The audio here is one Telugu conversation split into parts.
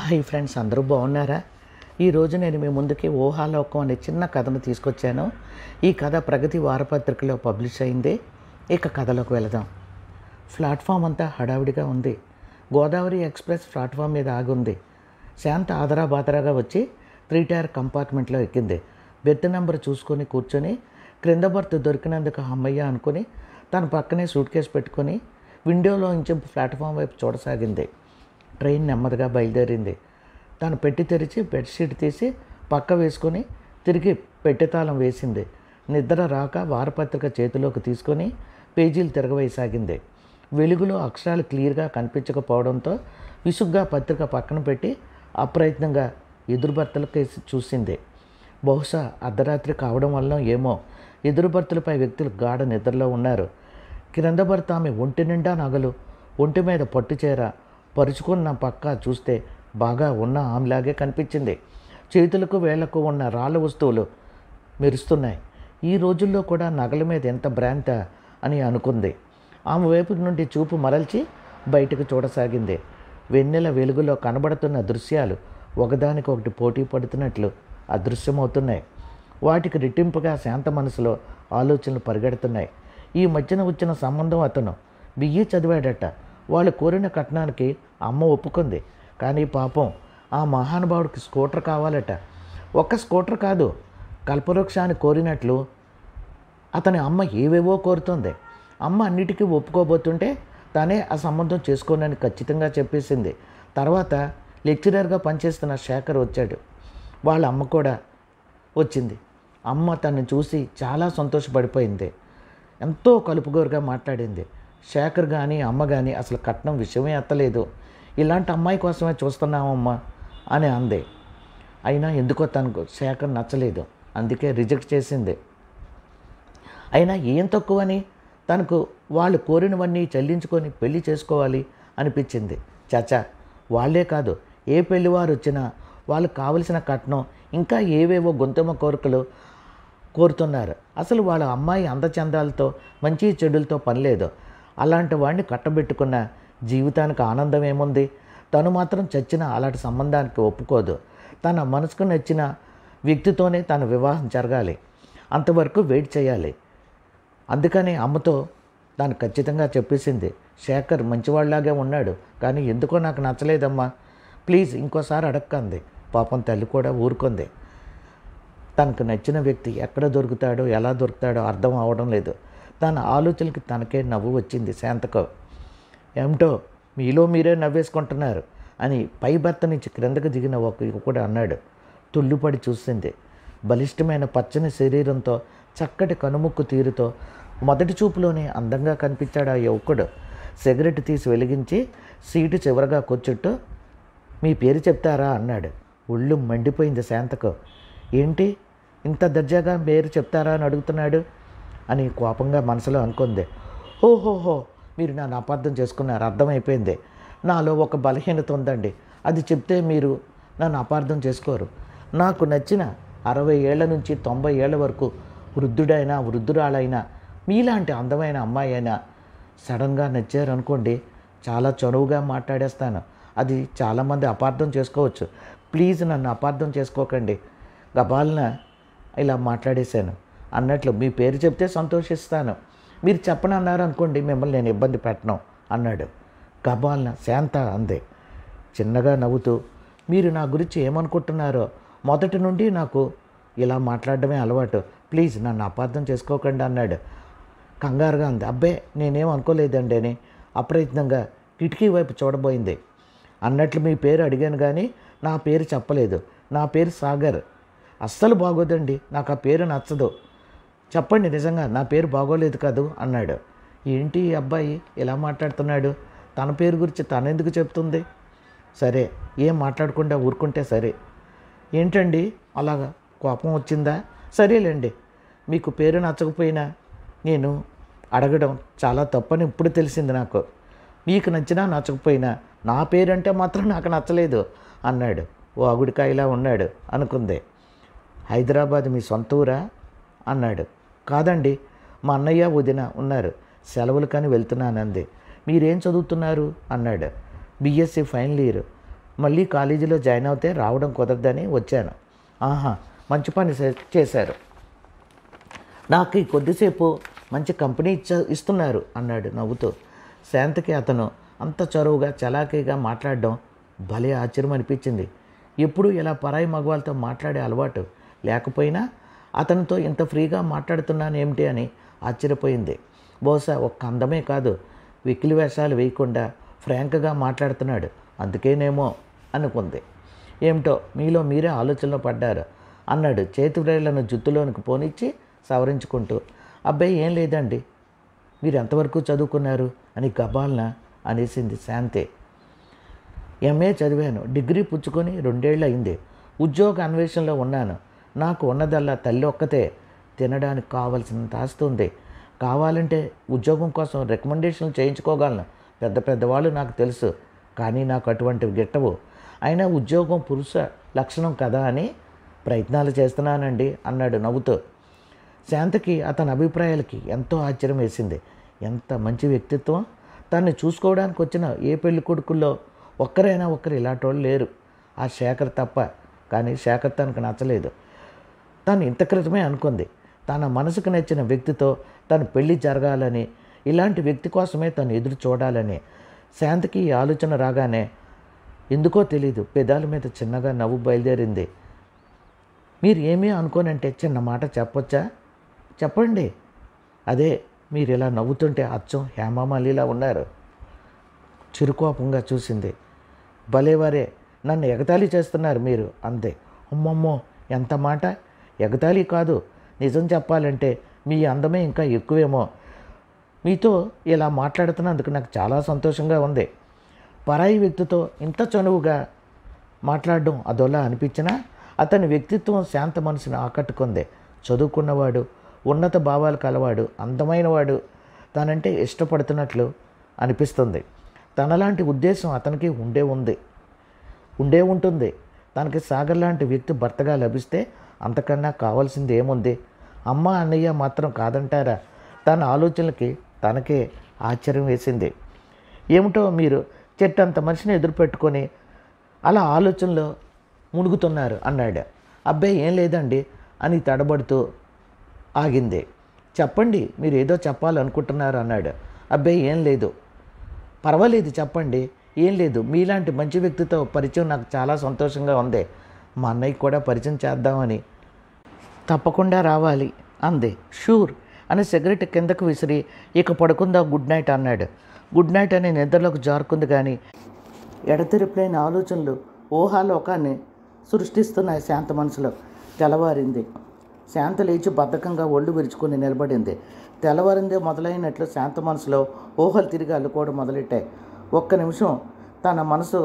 హాయ్ ఫ్రెండ్స్ అందరూ బాగున్నారా ఈరోజు నేను మీ ముందుకి ఊహాలోకం అనే చిన్న కథను తీసుకొచ్చాను ఈ కథ ప్రగతి వారపత్రికలో పబ్లిష్ అయింది ఇక కథలోకి వెళదాం ప్లాట్ఫామ్ అంతా హడావిడిగా ఉంది గోదావరి ఎక్స్ప్రెస్ ప్లాట్ఫామ్ మీద ఆగుంది శాంత ఆదరా బాదరాగా వచ్చి త్రీ టైర్ కంపార్ట్మెంట్లో ఎక్కింది బెర్త్ నెంబర్ చూసుకొని కూర్చొని క్రింద బర్త్ దొరికినందుకు అమ్మయ్య అనుకుని తన పక్కనే సూట్ కేసు పెట్టుకొని విండోలో నుంచి ప్లాట్ఫామ్ వైపు చూడసాగింది ట్రైన్ నెమ్మదిగా బయలుదేరింది తను పెట్టి తెరిచి బెడ్షీట్ తీసి పక్క వేసుకొని తిరిగి పెట్టె తాళం వేసింది నిద్ర రాక వారపత్రిక చేతిలోకి తీసుకొని పేజీలు తిరగవేయసాగింది వెలుగులో అక్షరాలు క్లియర్గా కనిపించకపోవడంతో విసుగ్గా పత్రిక పక్కన పెట్టి అప్రయత్నంగా ఎదురు భర్తలకేసి చూసింది బహుశా అర్ధరాత్రి కావడం వల్ల ఏమో ఎదురు భర్తలపై వ్యక్తులు గాఢ నిద్రలో ఉన్నారు క్రింద భర్త ఆమె ఒంటి నిండా నగలు ఒంటి మీద పట్టు చీర పరుచుకున్న పక్క చూస్తే బాగా ఉన్న ఆమెలాగే కనిపించింది చేతులకు వేళ్లకు ఉన్న రాళ్ళ వస్తువులు మెరుస్తున్నాయి ఈ రోజుల్లో కూడా నగల మీద ఎంత భ్రాంత అని అనుకుంది ఆమె వైపు నుండి చూపు మరల్చి బయటకు చూడసాగింది వెన్నెల వెలుగులో కనబడుతున్న దృశ్యాలు ఒకదానికొకటి పోటీ పడుతున్నట్లు అదృశ్యమవుతున్నాయి వాటికి రెట్టింపుగా శాంత మనసులో ఆలోచనలు పరిగెడుతున్నాయి ఈ మధ్యన వచ్చిన సంబంధం అతను బియ్యి చదివాడట వాళ్ళు కోరిన కట్నానికి అమ్మ ఒప్పుకుంది కానీ పాపం ఆ మహానుభావుడికి స్కూటర్ కావాలట ఒక్క స్కూటర్ కాదు కల్పవృక్షాన్ని కోరినట్లు అతని అమ్మ ఏవేవో కోరుతుంది అమ్మ అన్నిటికీ ఒప్పుకోబోతుంటే తానే ఆ సంబంధం చేసుకోనని ఖచ్చితంగా చెప్పేసింది తర్వాత లెక్చరర్గా పనిచేస్తున్న శేఖర్ వచ్చాడు వాళ్ళ అమ్మ కూడా వచ్చింది అమ్మ తనని చూసి చాలా సంతోషపడిపోయింది ఎంతో కలుపుగోరుగా మాట్లాడింది శేఖర్ కానీ అమ్మ కానీ అసలు కట్నం విషయమే ఎత్తలేదు ఇలాంటి అమ్మాయి కోసమే చూస్తున్నామమ్మా అని అంది అయినా ఎందుకో తనకు శేఖర్ నచ్చలేదు అందుకే రిజెక్ట్ చేసింది అయినా ఏం తక్కువని తనకు వాళ్ళు కోరినవన్నీ చెల్లించుకొని పెళ్లి చేసుకోవాలి అనిపించింది చాచా వాళ్ళే కాదు ఏ పెళ్లివారు వచ్చినా వాళ్ళకు కావలసిన కట్నం ఇంకా ఏవేవో గొంతెమ్మ కోరికలు కోరుతున్నారు అసలు వాళ్ళ అమ్మాయి అందచందాలతో మంచి చెడులతో పని లేదు అలాంటి వాడిని కట్టబెట్టుకున్న జీవితానికి ఆనందం ఏముంది తను మాత్రం చచ్చిన అలాంటి సంబంధానికి ఒప్పుకోదు తన మనసుకు నచ్చిన వ్యక్తితోనే తన వివాహం జరగాలి అంతవరకు వెయిట్ చేయాలి అందుకని అమ్మతో దాన్ని ఖచ్చితంగా చెప్పేసింది శేఖర్ మంచివాళ్లాగే ఉన్నాడు కానీ ఎందుకో నాకు నచ్చలేదమ్మా ప్లీజ్ ఇంకోసారి అడక్కంది పాపం తల్లి కూడా ఊరుకుంది తనకు నచ్చిన వ్యక్తి ఎక్కడ దొరుకుతాడో ఎలా దొరుకుతాడో అర్థం అవడం లేదు తన ఆలోచనలకి తనకే నవ్వు వచ్చింది శాంతకు ఏమిటో మీలో మీరే నవ్వేసుకుంటున్నారు అని పై భర్త నుంచి క్రిందకు దిగిన ఒక యువకుడు అన్నాడు తుల్లుపడి చూసింది బలిష్టమైన పచ్చని శరీరంతో చక్కటి కనుముక్కు తీరుతో మొదటి చూపులోనే అందంగా కనిపించాడు ఆ యువకుడు సిగరెట్ తీసి వెలిగించి సీటు చివరగా కూర్చుంటూ మీ పేరు చెప్తారా అన్నాడు ఒళ్ళు మండిపోయింది శాంతకు ఏంటి ఇంత దర్జాగా పేరు చెప్తారా అని అడుగుతున్నాడు అని కోపంగా మనసులో అనుకుంది ఓహోహో మీరు నన్ను అపార్థం చేసుకున్నారు అర్థమైపోయింది నాలో ఒక బలహీనత ఉందండి అది చెప్తే మీరు నన్ను అపార్థం చేసుకోరు నాకు నచ్చిన అరవై ఏళ్ల నుంచి తొంభై ఏళ్ల వరకు వృద్ధుడైనా వృద్ధురాలైనా మీలాంటి అందమైన అమ్మాయి అయినా సడన్గా నచ్చారనుకోండి చాలా చనువుగా మాట్లాడేస్తాను అది చాలామంది అపార్థం చేసుకోవచ్చు ప్లీజ్ నన్ను అపార్థం చేసుకోకండి గబాలన ఇలా మాట్లాడేశాను అన్నట్లు మీ పేరు చెప్తే సంతోషిస్తాను మీరు చెప్పనన్నారు అనుకోండి మిమ్మల్ని నేను ఇబ్బంది పెట్టను అన్నాడు గబాలన శాంత అందే చిన్నగా నవ్వుతూ మీరు నా గురించి ఏమనుకుంటున్నారో మొదటి నుండి నాకు ఇలా మాట్లాడడమే అలవాటు ప్లీజ్ నన్ను అపార్థం చేసుకోకండి అన్నాడు కంగారుగా ఉంది అబ్బే నేనేం అనుకోలేదండి అని అప్రయత్నంగా కిటికీ వైపు చూడబోయింది అన్నట్లు మీ పేరు అడిగాను కానీ నా పేరు చెప్పలేదు నా పేరు సాగర్ అస్సలు బాగోదండి నాకు ఆ పేరు నచ్చదు చెప్పండి నిజంగా నా పేరు బాగోలేదు కదూ అన్నాడు ఏంటి ఈ అబ్బాయి ఇలా మాట్లాడుతున్నాడు తన పేరు గురించి తనెందుకు చెప్తుంది సరే ఏం మాట్లాడకుండా ఊరుకుంటే సరే ఏంటండి అలాగా కోపం వచ్చిందా సరేలేండి మీకు పేరు నచ్చకపోయినా నేను అడగడం చాలా తప్పని ఇప్పుడు తెలిసింది నాకు మీకు నచ్చినా నచ్చకపోయినా నా పేరంటే మాత్రం నాకు నచ్చలేదు అన్నాడు వాగుడికాయలా ఉన్నాడు అనుకుంది హైదరాబాద్ మీ సొంత ఊరా అన్నాడు కాదండి మా అన్నయ్య వదిన ఉన్నారు సెలవులు కానీ వెళ్తున్నానంది మీరేం చదువుతున్నారు అన్నాడు బీఎస్సీ ఫైనల్ ఇయర్ మళ్ళీ కాలేజీలో జాయిన్ అవుతే రావడం కుదరదని వచ్చాను ఆహా మంచి పని చే- చేశారు నాకు ఈ కొద్దిసేపు మంచి కంపెనీ ఇచ్చ ఇస్తున్నారు అన్నాడు నవ్వుతూ శాంతకి అతను అంత చొరవుగా చలాకీగా మాట్లాడడం భలే ఆశ్చర్యం అనిపించింది ఎప్పుడు ఇలా పరాయి మగవాళ్ళతో మాట్లాడే అలవాటు లేకపోయినా అతనితో ఇంత ఫ్రీగా మాట్లాడుతున్నాను ఏమిటి అని ఆశ్చర్యపోయింది బహుశా ఒక్క అందమే కాదు వెకిలి వేషాలు వేయకుండా ఫ్రాంక్గా మాట్లాడుతున్నాడు అందుకేనేమో అనుకుంది ఏమిటో మీలో మీరే ఆలోచనలో పడ్డారు అన్నాడు చేతి వ్రేళ్లను జుత్తులోనికి పోనిచ్చి సవరించుకుంటూ అబ్బాయి ఏం లేదండి మీరు ఎంతవరకు చదువుకున్నారు అని గబాల్న అనేసింది శాంతి ఎంఏ చదివాను డిగ్రీ పుచ్చుకొని రెండేళ్ళు అయింది ఉద్యోగ అన్వేషణలో ఉన్నాను నాకు ఉన్నదల్లా తల్లి ఒక్కతే తినడానికి కావలసినంత ఆస్తి ఉంది కావాలంటే ఉద్యోగం కోసం రికమెండేషన్లు చేయించుకోగలను పెద్ద పెద్దవాళ్ళు నాకు తెలుసు కానీ నాకు అటువంటివి గిట్టవు అయినా ఉద్యోగం పురుష లక్షణం కదా అని ప్రయత్నాలు చేస్తున్నానండి అన్నాడు నవ్వుతూ శాంతకి అతని అభిప్రాయాలకి ఎంతో ఆశ్చర్యం వేసింది ఎంత మంచి వ్యక్తిత్వం తన్ని చూసుకోవడానికి వచ్చిన ఏ పెళ్లి కొడుకుల్లో ఒక్కరైనా ఒక్కరు ఇలాంటి వాళ్ళు లేరు ఆ శేఖర్ తప్ప కానీ శేఖర్ తనకు నచ్చలేదు తను ఇంత క్రితమే అనుకుంది తన మనసుకు నచ్చిన వ్యక్తితో తను పెళ్లి జరగాలని ఇలాంటి వ్యక్తి కోసమే తను ఎదురు చూడాలని శాంతికి ఈ ఆలోచన రాగానే ఎందుకో తెలీదు పెదాల మీద చిన్నగా నవ్వు బయలుదేరింది మీరు ఏమీ అనుకోనంటే చిన్న మాట చెప్పొచ్చా చెప్పండి అదే మీరు ఇలా నవ్వుతుంటే అచ్చం హేమామాలిలా ఉన్నారు చిరుకోపంగా చూసింది భలేవారే నన్ను ఎగతాళి చేస్తున్నారు మీరు అంతే అమ్మమ్మో ఎంత మాట ఎగతాళి కాదు నిజం చెప్పాలంటే మీ అందమే ఇంకా ఎక్కువేమో మీతో ఇలా మాట్లాడుతున్నందుకు నాకు చాలా సంతోషంగా ఉంది పరాయి వ్యక్తితో ఇంత చనువుగా మాట్లాడడం అదోలా అనిపించినా అతని వ్యక్తిత్వం శాంత మనసును ఆకట్టుకుంది చదువుకున్నవాడు ఉన్నత భావాలు కలవాడు అందమైనవాడు తనంటే ఇష్టపడుతున్నట్లు అనిపిస్తుంది తనలాంటి ఉద్దేశం అతనికి ఉండే ఉంది ఉండే ఉంటుంది తనకి సాగర్ లాంటి వ్యక్తి భర్తగా లభిస్తే అంతకన్నా కావాల్సింది ఏముంది అమ్మ అన్నయ్య మాత్రం కాదంటారా తన ఆలోచనలకి తనకే ఆశ్చర్యం వేసింది ఏమిటో మీరు చెట్టంత మనిషిని ఎదురు పెట్టుకొని అలా ఆలోచనలో మునుగుతున్నారు అన్నాడు అబ్బాయి ఏం లేదండి అని తడబడుతూ ఆగింది చెప్పండి మీరు ఏదో చెప్పాలనుకుంటున్నారు అన్నాడు అబ్బాయి ఏం లేదు పర్వాలేదు చెప్పండి ఏం లేదు మీలాంటి మంచి వ్యక్తితో పరిచయం నాకు చాలా సంతోషంగా ఉంది మా అన్నయ్య కూడా పరిచయం చేద్దామని తప్పకుండా రావాలి అంది షూర్ అని సిగరెట్ కిందకు విసిరి ఇక పడుకుందా గుడ్ నైట్ అన్నాడు గుడ్ నైట్ అని నిద్రలోకి జారుకుంది కానీ ఎడతెరిపిలేని ఆలోచనలు ఊహాలోకాన్ని సృష్టిస్తున్నాయి శాంత మనసులో తెల్లవారింది శాంత లేచి బద్ధకంగా ఒళ్ళు విరుచుకుని నిలబడింది తెల్లవారిందే మొదలైనట్లు శాంత మనసులో ఊహలు తిరిగి అల్లుకోవడం మొదలెట్టాయి ఒక్క నిమిషం తన మనసు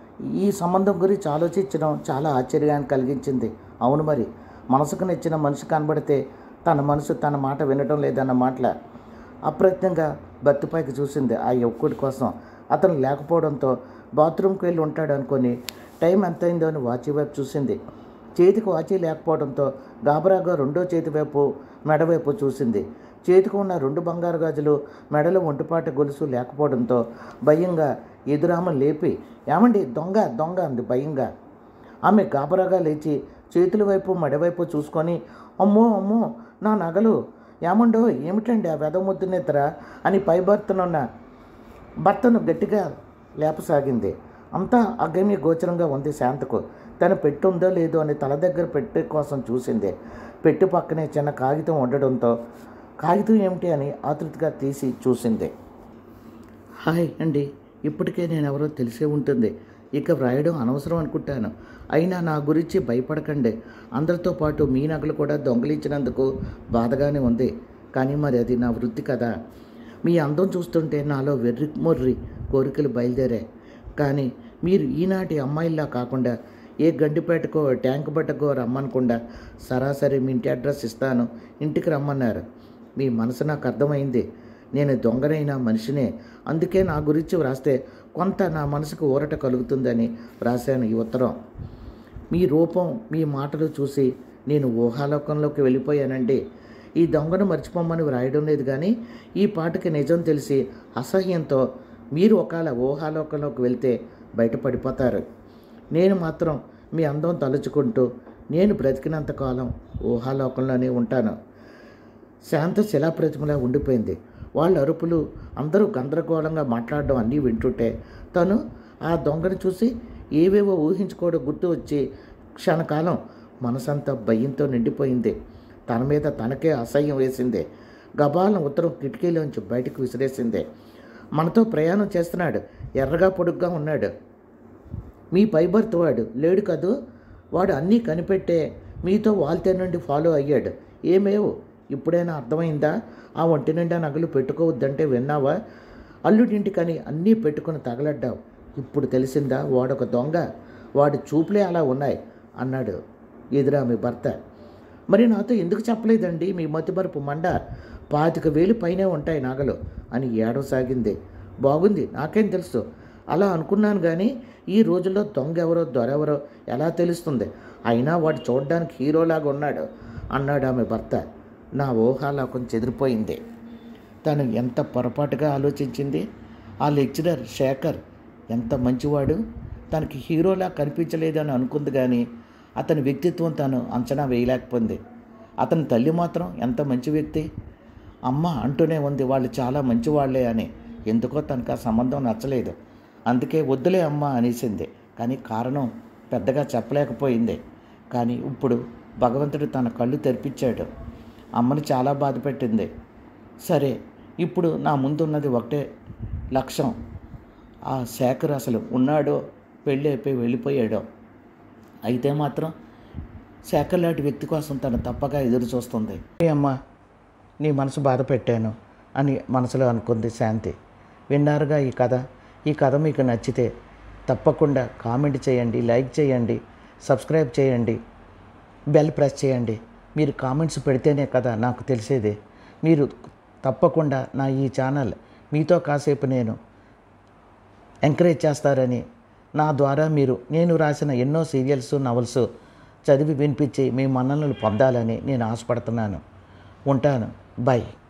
ఈ సంబంధం గురించి ఆలోచించడం చాలా ఆశ్చర్యాన్ని కలిగించింది అవును మరి మనసుకు నచ్చిన మనిషి కనబడితే తన మనసు తన మాట వినటం లేదన్న మాటల అప్రయత్నంగా బత్తిపైకి చూసింది ఆ యువకుడి కోసం అతను లేకపోవడంతో బాత్రూమ్కి వెళ్ళి ఉంటాడు అనుకొని టైం ఎంతైందో అని వాచి వైపు చూసింది చేతికి వాచి లేకపోవడంతో గాబరాగా రెండో చేతి వైపు మెడ వైపు చూసింది చేతికి ఉన్న రెండు బంగారు గాజులు మెడలో ఒంటిపాట గొలుసు లేకపోవడంతో భయంగా ఎదురామ లేపి ఏమండి దొంగ దొంగ అంది భయంగా ఆమె గాబరాగా లేచి చేతుల వైపు మెడవైపు చూసుకొని అమ్మో అమ్మో నా నగలు ఏమండో ఏమిటండి ఆ వెదముద్దు నిద్ర అని పై భర్తనున్న భర్తను గట్టిగా లేపసాగింది అంతా అగమ్య గోచరంగా ఉంది శాంతకు తను పెట్టుందో లేదో అని తల దగ్గర పెట్టె కోసం చూసింది పెట్టె పక్కనే చిన్న కాగితం ఉండడంతో కాగితం ఏమిటి అని ఆతృతగా తీసి చూసింది హాయ్ అండి ఇప్పటికే నేను ఎవరో తెలిసే ఉంటుంది ఇక వ్రాయడం అనవసరం అనుకుంటాను అయినా నా గురించి భయపడకండి అందరితో పాటు మీ నగలు కూడా దొంగలించినందుకు బాధగానే ఉంది కానీ మరి అది నా వృత్తి కదా మీ అందం చూస్తుంటే నాలో వెర్రి మొర్రి కోరికలు బయలుదేరాయి కానీ మీరు ఈనాటి అమ్మాయిల్లా కాకుండా ఏ గండిపేటకో ట్యాంక్ బట్టకో రమ్మనకుండా సరాసరి మీ ఇంటి అడ్రస్ ఇస్తాను ఇంటికి రమ్మన్నారు మీ మనసు నాకు అర్థమైంది నేను దొంగనైన మనిషినే అందుకే నా గురించి వ్రాస్తే కొంత నా మనసుకు ఊరట కలుగుతుందని రాశాను ఈ ఉత్తరం మీ రూపం మీ మాటలు చూసి నేను ఊహాలోకంలోకి వెళ్ళిపోయానండి ఈ దొంగను మర్చిపోమని వ్రాయడం లేదు కానీ ఈ పాటకి నిజం తెలిసి అసహ్యంతో మీరు ఒకవేళ ఊహాలోకంలోకి వెళ్తే బయటపడిపోతారు నేను మాత్రం మీ అందం తలుచుకుంటూ నేను బ్రతికినంత కాలం ఊహాలోకంలోనే ఉంటాను శాంత శిలాప్రతిమలా ఉండిపోయింది వాళ్ళ అరుపులు అందరూ గందరగోళంగా మాట్లాడడం అన్నీ వింటుంటే తను ఆ దొంగని చూసి ఏవేవో ఊహించుకోవడం గుర్తు వచ్చి క్షణకాలం మనసంతా భయంతో నిండిపోయింది తన మీద తనకే అసహ్యం వేసింది గబాలను ఉత్తరం కిటికీలోంచి బయటకు విసిరేసింది మనతో ప్రయాణం చేస్తున్నాడు ఎర్రగా పొడుగ్గా ఉన్నాడు మీ పై బర్త్ వాడు లేడు కదూ వాడు అన్నీ కనిపెట్టే మీతో వాల్తే నుండి ఫాలో అయ్యాడు ఏమేవు ఇప్పుడైనా అర్థమైందా ఆ ఒంటి నిండా నగలు పెట్టుకోవద్దంటే విన్నావా అల్లుడింటికని అన్నీ పెట్టుకుని తగలడ్డావు ఇప్పుడు తెలిసిందా వాడొక దొంగ వాడి చూపులే అలా ఉన్నాయి అన్నాడు ఎదురా మీ భర్త మరి నాతో ఎందుకు చెప్పలేదండి మీ మతిమరుపు మండ పాతిక వేలు పైనే ఉంటాయి నగలు అని ఏడవసాగింది బాగుంది నాకేం తెలుసు అలా అనుకున్నాను కానీ ఈ రోజుల్లో దొంగ ఎవరో దొరెవరో ఎలా తెలుస్తుంది అయినా వాడు చూడడానికి హీరోలాగా ఉన్నాడు అన్నాడు ఆమె భర్త నా ఊహాలోకం చెదిరిపోయింది తను ఎంత పొరపాటుగా ఆలోచించింది ఆ లెక్చరర్ శేఖర్ ఎంత మంచివాడు తనకి హీరోలా కనిపించలేదని అనుకుంది కానీ అతని వ్యక్తిత్వం తను అంచనా వేయలేకపోయింది అతని తల్లి మాత్రం ఎంత మంచి వ్యక్తి అమ్మ అంటూనే ఉంది వాళ్ళు చాలా మంచివాళ్లే అని ఎందుకో తనకు ఆ సంబంధం నచ్చలేదు అందుకే వద్దులే అమ్మ అనేసింది కానీ కారణం పెద్దగా చెప్పలేకపోయింది కానీ ఇప్పుడు భగవంతుడు తన కళ్ళు తెరిపించాడు అమ్మని చాలా బాధ పెట్టింది సరే ఇప్పుడు నా ముందున్నది ఒకటే లక్ష్యం ఆ శేఖర్ అసలు ఉన్నాడో పెళ్ళి అయిపోయి వెళ్ళిపోయాడో అయితే మాత్రం శేఖర్ లాంటి వ్యక్తి కోసం తను తప్పగా ఎదురు చూస్తుంది "ఏ అమ్మా నీ మనసు బాధ పెట్టాను అని మనసులో అనుకుంది శాంతి విన్నారుగా ఈ కథ ఈ కథ మీకు నచ్చితే తప్పకుండా కామెంట్ చేయండి లైక్ చేయండి సబ్స్క్రైబ్ చేయండి బెల్ ప్రెస్ చేయండి మీరు కామెంట్స్ పెడితేనే కదా నాకు తెలిసేది మీరు తప్పకుండా నా ఈ ఛానల్ మీతో కాసేపు నేను ఎంకరేజ్ చేస్తారని నా ద్వారా మీరు నేను రాసిన ఎన్నో సీరియల్స్ నవల్స్ చదివి వినిపించి మీ మన్ననలు పొందాలని నేను ఆశపడుతున్నాను ఉంటాను బాయ్